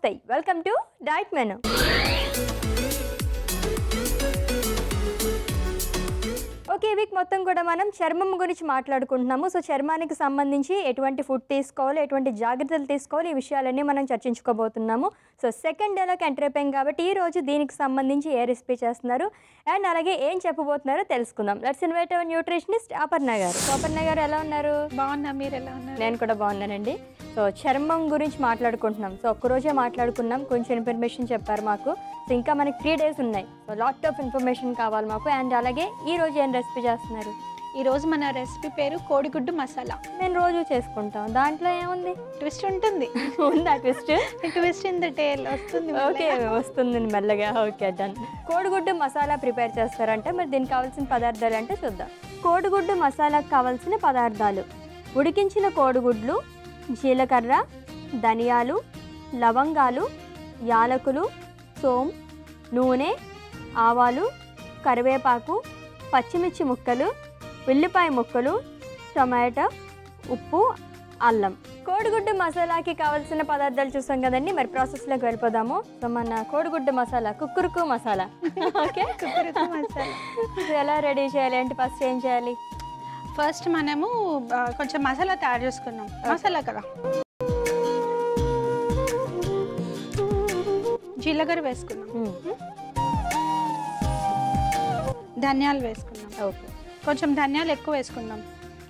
నమస్తే welcome to diet menu okay ఈ week మొత్తం కూడా మనం చర్మం గురించి మాట్లాడుకుంటున్నాము సో చర్మానికి సంబంధించి ఎటువంటి ఫుడ్ తీసుకోవాలి ఎటువంటి జాగ్రత్తలు తీసుకోవాలి ఈ విషయాలన్నీ మనం చర్చించుకోబోతున్నాము సో సెకండ్ డేలోకి ఎంటర్ అయిపోయాం కాబట్టి ఈ రోజు దీనికి సంబంధించి ఏ రెసిపీ చేస్తున్నారు అండ్ అలాగే ఏం చెప్పబోతున్నారో తెలుసుకుందాం let's invite our nutritionist Aparna garu so Aparna గారు ఎలా ఉన్నారు బాగున్నా మీరు ఎలా ఉన్నారు నేను కూడా బాగున్నానండి సో చర్మం గురించి మాట్లాడుకుంటున్నాం సో ఒక్కరోజే మాట్లాడుకున్నాం కొంచెం ఇన్ఫర్మేషన్ చెప్పారు మాకు సో ఇంకా మనకి త్రీ డేస్ ఉన్నాయి సో లాట్ ఆఫ్ ఇన్ఫర్మేషన్ కావాలి మాకు అండ్ అలాగే ఈ రోజు ఏం రెసిపీ చేస్తున్నారు ఈ రోజు మన రెసిపీ పేరు కోడిగుడ్డు మసాలా మేము రోజు చేసుకుంటాం దాంట్లో ఏముంది ట్విస్ట్ ఉంటుంది ఉందా twist twist in the tale వస్తుంది ఓకే వస్తుంది మెల్లగా ఓకే డన్ కోడిగుడ్డు మసాలా ప్రిపేర్ చేస్తారంటే మరి దీనికి కావాల్సిన పదార్థాలు అంటే చూద్దాం కోడిగుడ్డు మసాలాకు కావాల్సిన పదార్థాలు ఉడికించిన కోడిగుడ్లు జీలకర్ర ధనియాలు లవంగాలు యాలకులు సోమ్ నూనె ఆవాలు కరివేపాకు పచ్చిమిర్చి ముక్కలు ఉల్లిపాయ ముక్కలు టొమాటో ఉప్పు అల్లం కోడిగుడ్డు మసాలాకి కావాల్సిన పదార్థాలు చూసాం కదండి మరి ప్రాసెస్లోకి వెళ్ళిపోదాము సో మన కోడిగుడ్డు మసాలా కుక్కురుకు మసాలా ఓకే కుక్కరకు మసాలా ఇది ఎలా రెడీ చేయాలి అంటే ఫస్ట్ ఏం చేయాలి ఫస్ట్ మనము ఆ, కొంచెం మసాలా తయారు చేసుకున్నాం మసాలా కదా జీలకర్ర వేసుకున్నాం ధనియాలు వేసుకున్నాం ఓకే కొంచెం ధనియాలు ఎక్కువ వేసుకున్నాం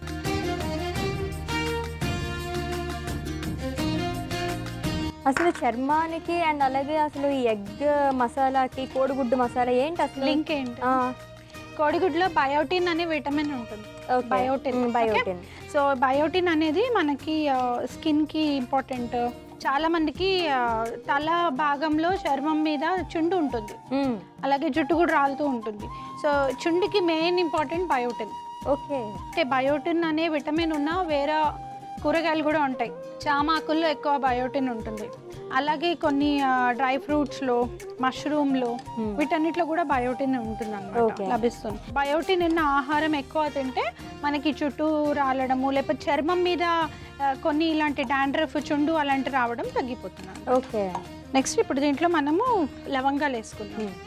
అసలు చర్మానికి అండ్ అలాగే అసలు ఈ ఎగ్ మసాలాకి కోడిగుడ్డు మసాలా ఏంటి అసలు లింక్ ఏంటి ఆ, కోడిగుడ్లో బయోటిన్ అనే విటమిన్ ఉంటుంది ఓకే. బయోటిన్ మ్, బయోటిన్ సో బయోటిన్ అనేది మనకి స్కిన్కి ఇంపార్టెంట్ చాలా మందికి ఆ, తల భాగంలో చర్మం మీద చుండు ఉంటుంది మ్, అలాగే జుట్టు కూడా రాలుతూ ఉంటుంది సో చుండుకి మెయిన్ ఇంపార్టెంట్ బయోటిన్ ఓకే అంటే బయోటిన్ అనే విటమిన్ ఉన్న వేరే కూరగాయలు కూడా ఉంటాయి చామాకుల్లో ఎక్కువ బయోటిన్ ఉంటుంది అలాగే కొన్ని డ్రై ఫ్రూట్స్లో మష్రూమ్లో Hmm. వీటన్నిటిలో కూడా బయోటిన్ ఉంటుంది Okay. అనమాట లభిస్తుంది బయోటిన్ ఉన్న ఆహారం ఎక్కువ తింటే మనకి చుట్టూ రాలడము లేకపోతే చర్మం మీద ఆ, కొన్ని ఇలాంటి డాండ్రఫ్ చుండు అలాంటి రావడం తగ్గిపోతున్నాను ఓకే నెక్స్ట్ ఇప్పుడు దీంట్లో మనము లవంగాలు వేసుకుందాం మ్,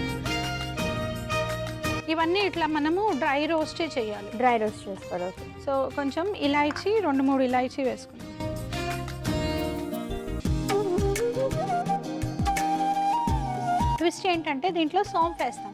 ఇవన్నీ ఇట్లా మనము డ్రై రోస్టే చేయాలి డ్రై రోస్ట్ చేసుకోవాలి ఓకే సో కొంచెం ఇలాచీ రెండు మూడు ఇలాచీ వేసుకుందాం ట్విస్ట్ ఏంటంటే దీంట్లో సోంపు వేస్తాం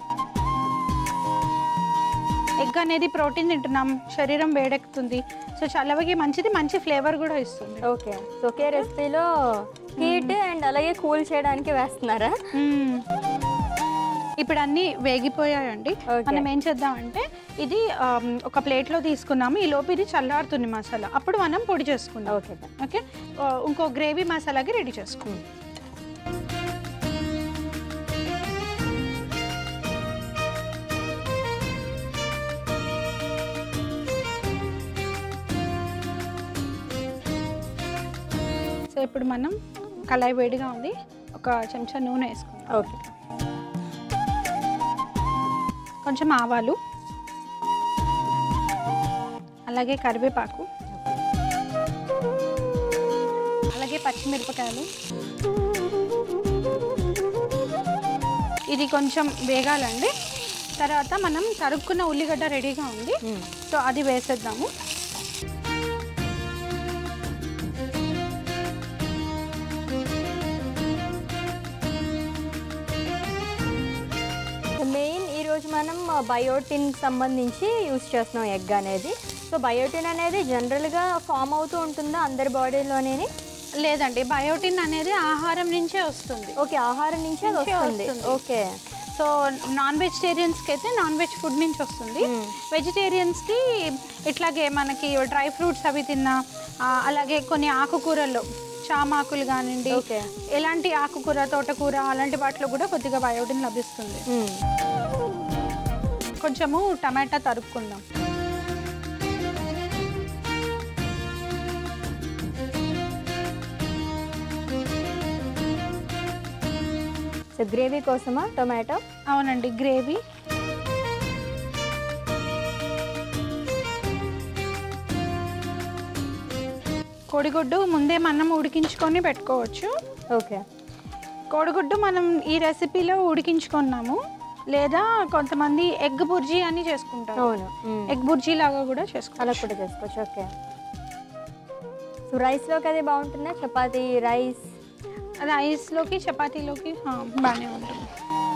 ఎగ్ అనేది ప్రోటీన్ తింటున్నాం శరీరం వేడెక్కుతుంది సో చల్లవకి మంచిది మంచి ఫ్లేవర్ కూడా ఇస్తుంది ఓకే సో ఒకే రెసిపీలో హీట్ అండ్ అలాగే కూల్ చేయడానికి వేస్తున్నారా మ్మ్. ఇప్పుడు అన్నీ వేగిపోయాయండి Okay. మనం ఏం చేద్దామంటే ఇది ఆమ్, ఒక ప్లేట్లో తీసుకున్నాము ఈ లోపు ఇది చల్లారుతుంది మసాలా అప్పుడు మనం పొడి చేసుకుందాం ఓకే done. ఓకే ఆ, ఇంకో గ్రేవీ మసాలాకి రెడీ చేసుకుందాం సో ఇప్పుడు మనం కళాయి వేడిగా ఉంది ఒక చెంచా నూనె వేసుకుందాం ఓకే కొంచెం ఆవాలు అలాగే కరివేపాకు అలాగే పచ్చిమిరపకాయలు ఇది కొంచెం వేగాలండి తర్వాత మనం తరుక్కున్న ఉల్లిగడ్డ రెడీగా ఉంది మ్, సో అది వేసేద్దాము మెయిన్ ఈరోజు మనం బయోటిన్ సంబంధించి యూస్ చేస్తున్నాం ఎగ్ అనేది సో బయోటిన్ అనేది జనరల్గా ఫామ్ అవుతూ ఉంటుందా అందరి బాడీలోనే లేదండి బయోటిన్ అనేది ఆహారం నుంచే వస్తుంది ఓకే ఆహారం నుంచే అది నుంచే వస్తుంది వస్తుంది. ఓకే సో నాన్ వెజిటేరియన్స్కి అయితే నాన్ వెజ్ ఫుడ్ నుంచి వస్తుంది మ్మ్. వెజిటేరియన్స్కి ఇట్లాగే మనకి డ్రై ఫ్రూట్స్ అవి తిన్నా ఆ, అలాగే కొన్ని ఆకుకూరల్లో చామాకులు కానివ్వండి ఓకే ఎలాంటి ఆకుకూర తోటకూర అలాంటి వాటిలో కూడా కొద్దిగా బయోటిన్ లభిస్తుంది మ్, కొంచెము టమాటా తరుక్కుందాం సో గ్రేవీ కోసమా టొమాటో అవునండి గ్రేవీ కోడిగుడ్డు ముందే మనం ఉడికించుకొని పెట్టుకోవచ్చు ఓకే కోడిగుడ్డు మనం ఈ రెసిపీలో ఉడికించుకున్నాము లేదా కొంతమంది ఎగ్ బుర్జీ అని చేసుకుంటారు అవును మ్మ్. ఎగ్ బుర్జీ లాగా కూడా అలా చేసుకోవాలి కూడా చేసుకోవచ్చు ఓకే సో రైస్లోకి అది బాగుంటుందా చపాతీ రైస్ అది ఐస్లోకి చపాతీలోకి ఆ, బాగానే ఉంటుంది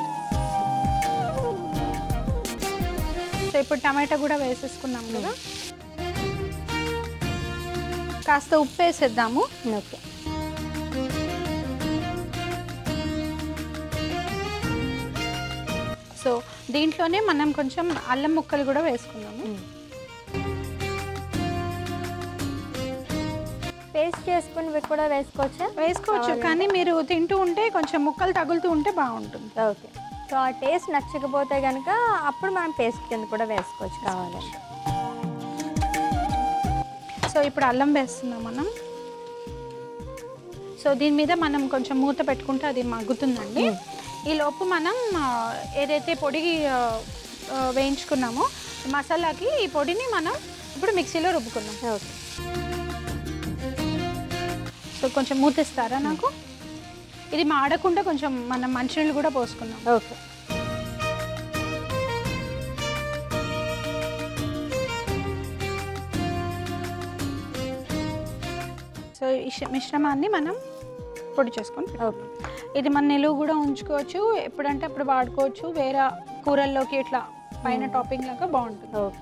సో ఇప్పుడు టమాటా కూడా వేసేసుకున్నాం కదా కాస్త ఉప్పు వేసేద్దాము ఓకే సో దీంట్లోనే మనం కొంచెం అల్లం ముక్కలు కూడా వేసుకున్నాము పేస్ట్ చేసుకుని కూడా వేసుకోవచ్చా వేసుకోవచ్చు కానీ మీరు తింటూ ఉంటే కొంచెం ముక్కలు తగులుతూ ఉంటే బాగుంటుంది ఓకే సో ఆ టేస్ట్ నచ్చకపోతే కనుక అప్పుడు మనం పేస్ట్ కింద కూడా వేసుకోవచ్చు కావాలంటే సో ఇప్పుడు అల్లం వేస్తున్నాం మనం సో దీని మీద మనం కొంచెం మూత పెట్టుకుంటే అది మగ్గుతుందండి ఈ లోపు మనం ఆ, ఏదైతే పొడి ఆ, ఆ, వేయించుకున్నామో మసాలాకి ఈ పొడిని మనం ఇప్పుడు మిక్సీలో రుబ్బుకున్నాం ఓకే సో కొంచెం మూతిస్తారా నాకు ఇది మాడకుండా కొంచెం మనం మంచినీళ్ళు కూడా పోసుకున్నాం ఓకే సో ఈ శ- మిశ్రమాన్ని మనం పొడి చేసుకొని పెట్టుకుందాం. ఓకే ఇది మన నిలువ కూడా ఉంచుకోవచ్చు ఎప్పుడంటే అప్పుడు వాడుకోవచ్చు వేరే కూరల్లోకి ఇట్లా పైన టాపింగ్ లాగా బాగుంటుంది ఓకే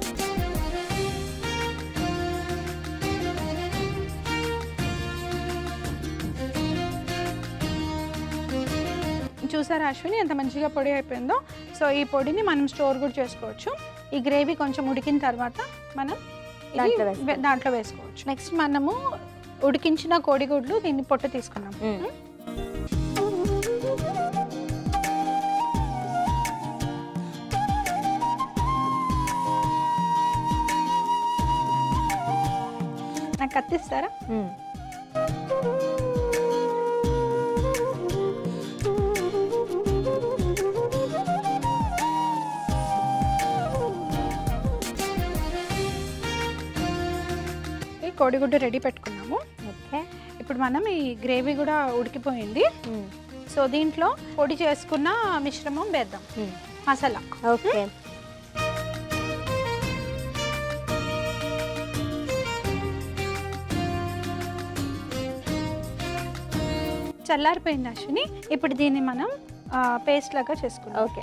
చూసారా అశ్విని ఎంత మంచిగా పొడి అయిపోయిందో సో ఈ పొడిని మనం స్టోర్ కూడా చేసుకోవచ్చు ఈ గ్రేవీ కొంచెం ఉడికిన తర్వాత మనం ఇది దాంట్లో వేసుకోవచ్చు. వే- దాంట్లో వేసుకోవచ్చు నెక్స్ట్ మనము ఉడికించిన కోడిగుడ్లు దీన్ని పొట్టు తీసుకున్నాం మ్మ్. నాకు కత్తిస్తారా మ్మ్. ఈ కోడిగుడ్డు రెడీ పెట్టుకున్నాము ఓకే ఇప్పుడు మనం ఈ గ్రేవీ కూడా ఉడికిపోయింది మ్మ్. సో దీంట్లో పొడి చేసుకున్న మిశ్రమం వేద్దాం మ్మ్. మసాలా ఓకే చల్లారిపోయింది అశ్విని ఇప్పుడు దీన్ని మనం పేస్ట్ లాగా చేసుకుందాం ఓకే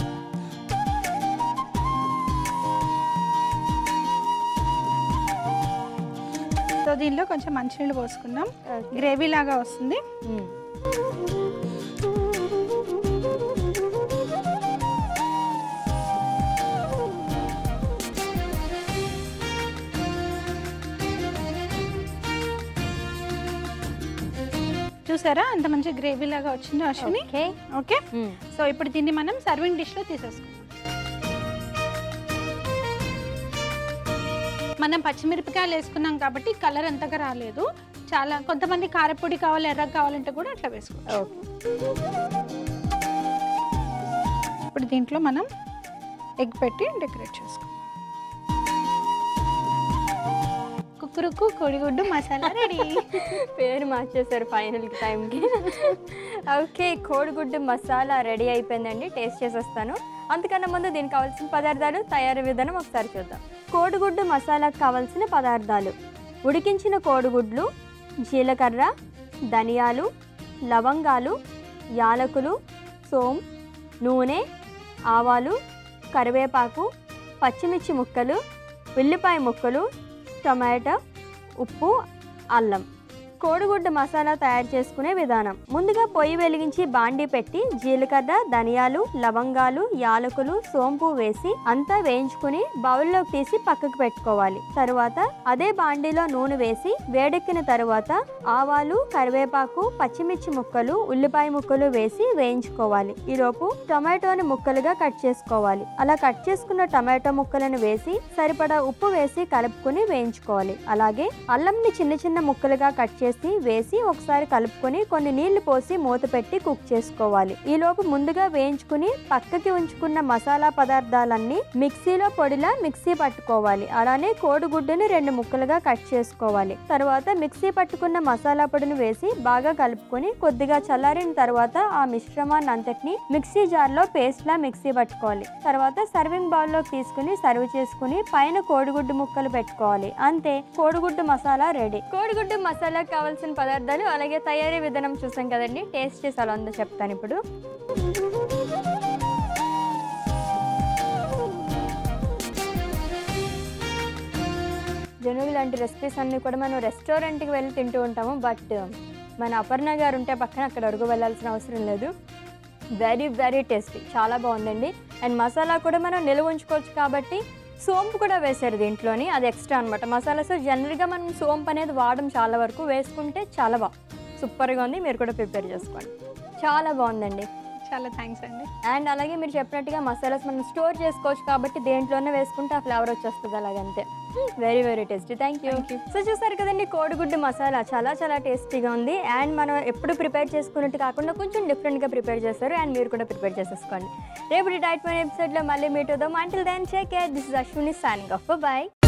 సో దీనిలో కొంచెం మంచినీళ్ళు పోసుకుందాం ఓకే గ్రేవీ లాగా వస్తుంది మ్మ్. చూసారా అంత మంచి గ్రేవీ లాగా వచ్చిందో అశ్విని ఓకే ఓకే మ్మ్. సో ఇప్పుడు దీన్ని మనం సర్వింగ్ డిష్లో తీసేసుకుందాం మనం పచ్చిమిరపకాయలు వేసుకున్నాం కాబట్టి కలర్ అంతగా రాలేదు చాలా కొంతమంది కారపొడి కావాలి ఎర్ర కావాలంటే కూడా అట్లా వేసుకోవచ్చు ఓకే ఇప్పుడు దీంట్లో మనం ఎగ్ పెట్టి డెకరేట్ చేసుకుందాం కుక్కురుకు కోడిగుడ్డు మసాలా రెడీ పేరు మార్చేశారు ఫైనల్ టైంకి ఓకే కోడిగుడ్డు మసాలా రెడీ అయిపోయిందండి టేస్ట్ చేసేస్తాను అంతకన్నా ముందు దీనికి కావాల్సిన పదార్థాలు తయారీ విధానం ఒకసారి చూద్దాం కోడిగుడ్డు మసాలాకు కావాల్సిన పదార్థాలు ఉడికించిన కోడిగుడ్లు జీలకర్ర ధనియాలు లవంగాలు యాలకులు సోం నూనె ఆవాలు కరివేపాకు పచ్చిమిర్చి ముక్కలు ఉల్లిపాయ ముక్కలు టొమాటో ఉప్పు అల్లం కోడిగుడ్డు మసాలా తయారు చేసుకునే విధానం ముందుగా పొయ్యి వెలిగించి బాండి పెట్టి జీలకర్ర ధనియాలు లవంగాలు యాలకులు సోంపు వేసి అంతా వేయించుకుని బౌల్లోకి తీసి పక్కకు పెట్టుకోవాలి తరువాత అదే బాండీలో నూనె వేసి వేడెక్కిన తరువాత ఆవాలు కరివేపాకు పచ్చిమిర్చి ముక్కలు ఉల్లిపాయ ముక్కలు వేసి వేయించుకోవాలి ఈలోపు టొమాటోని ముక్కలుగా కట్ చేసుకోవాలి అలా కట్ చేసుకున్న టమాటో ముక్కలను వేసి సరిపడా ఉప్పు వేసి కలుపుకుని వేయించుకోవాలి అలాగే అల్లంని చిన్న చిన్న ముక్కలుగా కట్ చేసుకుని చేసి వేసి ఒకసారి కలుపుకొని కొన్ని నీళ్లు పోసి మూత పెట్టి కుక్ చేసుకోవాలి ఈ లోపు ముందుగా వేయించుకుని పక్కకి ఉంచుకున్న మసాలా పదార్థాలన్నీ మిక్సీలో పొడిలా మిక్సీ పట్టుకోవాలి అలానే కోడిగుడ్డుని రెండు ముక్కలుగా కట్ చేసుకోవాలి తర్వాత మిక్సీ పట్టుకున్న మసాలా పొడిని వేసి బాగా కలుపుకొని కొద్దిగా చల్లారిన తర్వాత ఆ మిశ్రమాన్ని అంతటిని మిక్సీ జార్లో పేస్ట్ లా మిక్సీ పట్టుకోవాలి తర్వాత సర్వింగ్ బౌల్లోకి తీసుకుని సర్వ్ చేసుకుని పైన కోడిగుడ్డు ముక్కలు పెట్టుకోవాలి అంతే కోడిగుడ్డు మసాలా రెడీ కోడిగుడ్డు మసాలా కావాల్సిన పదార్థాలు అలాగే తయారీ విధానం చూసాం కదండి టేస్ట్ చేసి అలా ఉందో చెప్తాను ఇప్పుడు జనుగు లాంటి రెసిపీస్ అన్నీ కూడా మనం రెస్టారెంట్కి వెళ్ళి తింటూ ఉంటాము బట్ మన అపర్ణ గారు ఉంటే పక్కన అక్కడ అడుగు వెళ్ళాల్సిన అవసరం లేదు వెరీ వెరీ టేస్టీ చాలా బాగుందండి అండ్ మసాలా కూడా మనం నిల్వ ఉంచుకోవచ్చు కాబట్టి సోంపు కూడా వేశారు దీంట్లోని అది ఎక్స్ట్రా అనమాట మసాలాస్ జనరల్గా మనం సోంపు అనేది వాడడం చాలా వరకు వేసుకుంటే చాలా బాగా సూపర్గా ఉంది మీరు కూడా ప్రిపేర్ చేసుకోండి చాలా బాగుందండి చాలా థ్యాంక్స్ అండి అండ్ అలాగే మీరు చెప్పినట్టుగా మసాలాస్ మనం స్టోర్ చేసుకోవచ్చు కాబట్టి దేంట్లోనే వేసుకుంటే ఆ ఫ్లేవర్ వచ్చేస్తుంది అలాగంతే very very tasty thank you so చూసారు కదండి కోడిగుడ్డు మసాలా చాలా చాలా టేస్టీగా ఉంది అండ్ మనం ఎప్పుడు ప్రిపేర్ చేసుకున్నట్టు కాకుండా కొంచెం డిఫరెంట్గా ప్రిపేర్ చేస్తారు అండ్ మీరు కూడా ప్రిపేర్ చేసేసుకోండి రేపు డైట్ మై ఎపిసోడ్లో మళ్ళీ మీట్ అవుదాం until then check this is Ashwini signing off bye